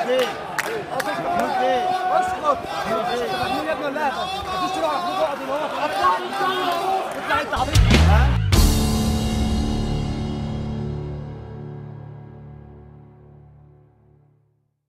اسكت مين يا ابن اللعبه مفيش تروح على حدود اقعد هنا اطلع اطلع انت عبيط